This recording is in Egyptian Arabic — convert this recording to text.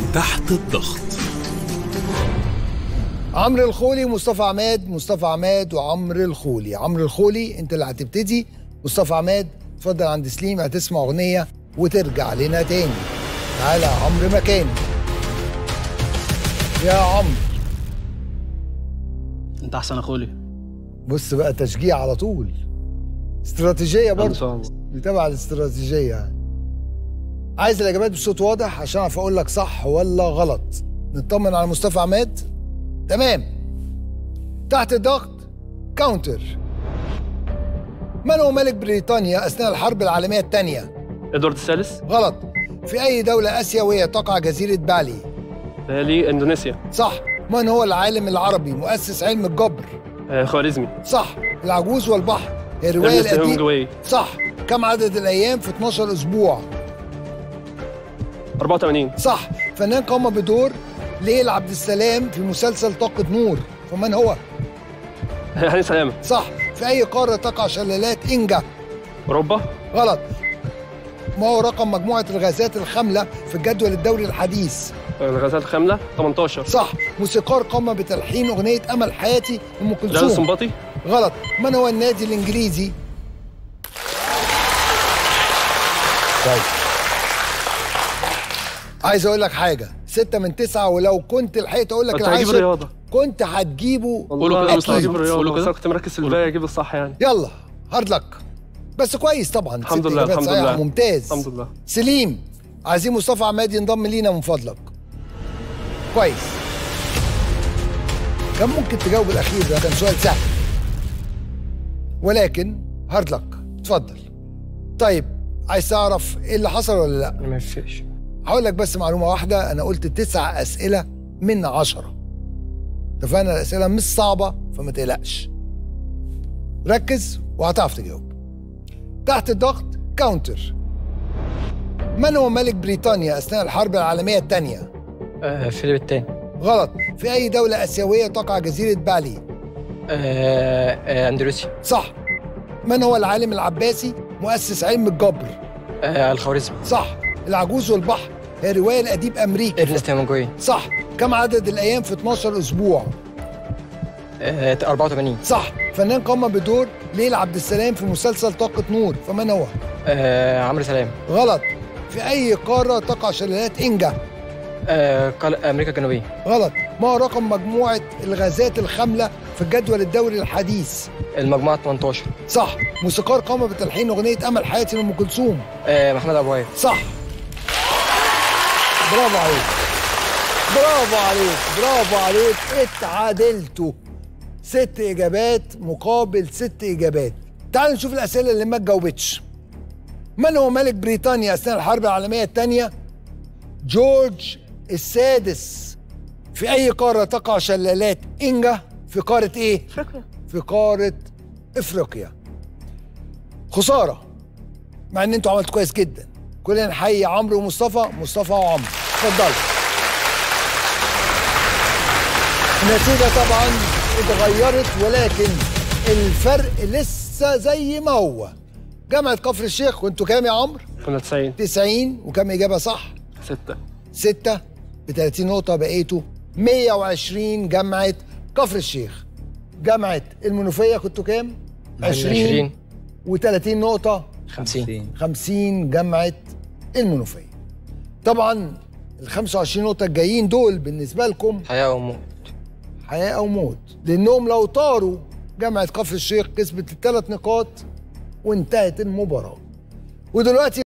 تحت الضغط عمرو الخولي مصطفى عماد مصطفى عماد وعمرو الخولي عمرو الخولي انت اللي هتبتدي مصطفى عماد اتفضل عند سليم هتسمع اغنيه وترجع لنا تاني تعالى يا عمرو مكاني يا عمرو انت احسن يا خولي بص بقى تشجيع على طول استراتيجيه ان شاء برضه الله دي تبع الاستراتيجيه يعني عايز الاجابات بصوت واضح عشان اعرف اقول لك صح ولا غلط نطمن على مصطفى عماد تمام تحت الضغط كاونتر من هو ملك بريطانيا اثناء الحرب العالميه الثانيه ادوارد الثالث غلط في اي دوله اسيويه تقع جزيره بالي بالي اندونيسيا صح من هو العالم العربي مؤسس علم الجبر آه، خوارزمي صح العجوز والبحر هي الروايه ارنست القديمه هيمنجواي صح كم عدد الايام في 12 اسبوع 84 صح فنان قام بدور ليل عبد السلام في مسلسل طاقة نور فمن هو؟ هاني سلامه صح في أي قارة تقع شلالات إنجا؟ اوروبا غلط ما هو رقم مجموعة الغازات الخاملة في الجدول الدوري الحديث؟ الغازات الخامله 18 صح موسيقار قام بتلحين أغنية أمل حياتي أم جلال كلثوم السنباطي غلط من هو النادي الإنجليزي؟ طيب عايز أقول لك حاجة ستة من تسعة ولو كنت لحقت أقول لك كنت هجيب العاشر الرياضه كنت هتجيبه قولوا كده أكيد. بس هجيب الرياضه قولوا بس كده. انا كنت مركز في الباقي اجيب الصح يعني يلا هارد لك بس كويس طبعا الحمد ست لله، إجابات الحمد صحيحة، لله. ممتاز الحمد لله سليم عايزين مصطفى عماد ينضم لينا من فضلك كويس كان ممكن تجاوب الاخير ده كان سؤال سهل ولكن هارد لك اتفضل طيب عايز تعرف ايه اللي حصل ولا لا ما فيش هقول لك بس معلومه واحده انا قلت تسع اسئله من عشره اتفقنا الاسئله مش صعبه فما تقلقش ركز وهتعرف تجاوب تحت الضغط كاونتر من هو ملك بريطانيا اثناء الحرب العالميه الثانيه آه فيليب التاني غلط في اي دوله اسيويه تقع جزيره بالي آه آه اندونيسيا صح من هو العالم العباسي مؤسس علم الجبر آه الخوارزمي صح العجوز والبحر هي روايه لاديب امريكي ارنست هيمنجواي صح كم عدد الايام في 12 اسبوع آه 84 صح فنان قام بدور ليل عبد السلام في مسلسل طاقة نور فمن هو؟ آه عمرو سلام غلط في أي قارة تقع شلالات إنجا؟ آه قال امريكا الجنوبيه غلط ما هو رقم مجموعة الغازات الخاملة في الجدول الدوري الحديث؟ المجموعه 18 صح موسيقار قام بتلحين أغنية أمل حياتي لأم كلثوم آه محمد ابو وهاب صح برافو عليك برافو عليك برافو عليك اتعادلتوا ست اجابات مقابل ست اجابات تعالوا نشوف الاسئله اللي ما اتجاوبتش من هو ملك بريطانيا اثناء الحرب العالميه الثانيه جورج السادس في اي قاره تقع شلالات انجا في قاره ايه افريقيا في قاره افريقيا خساره مع ان انتوا عملتوا كويس جدا كلنا نحيي عمرو ومصطفى مصطفى وعمرو اتفضلوا النتيجة طبعا اتغيرت ولكن الفرق لسه زي ما هو جامعة كفر الشيخ وانتوا كام يا عمرو؟ كنا 90 90 وكام إجابة صح؟ 6 ستة ب 30 نقطة بقيتوا 120 جامعة كفر الشيخ جامعة المنوفية كنتوا كام؟ 20 و30 نقطة 50 50 جامعة المنوفية طبعا ال 25 نقطة الجايين دول بالنسبة لكم حياه وموت حياة أو موت لأنهم لو طاروا جامعة كفر الشيخ كسبت الثلاث نقاط وانتهت المباراة ودلوقتي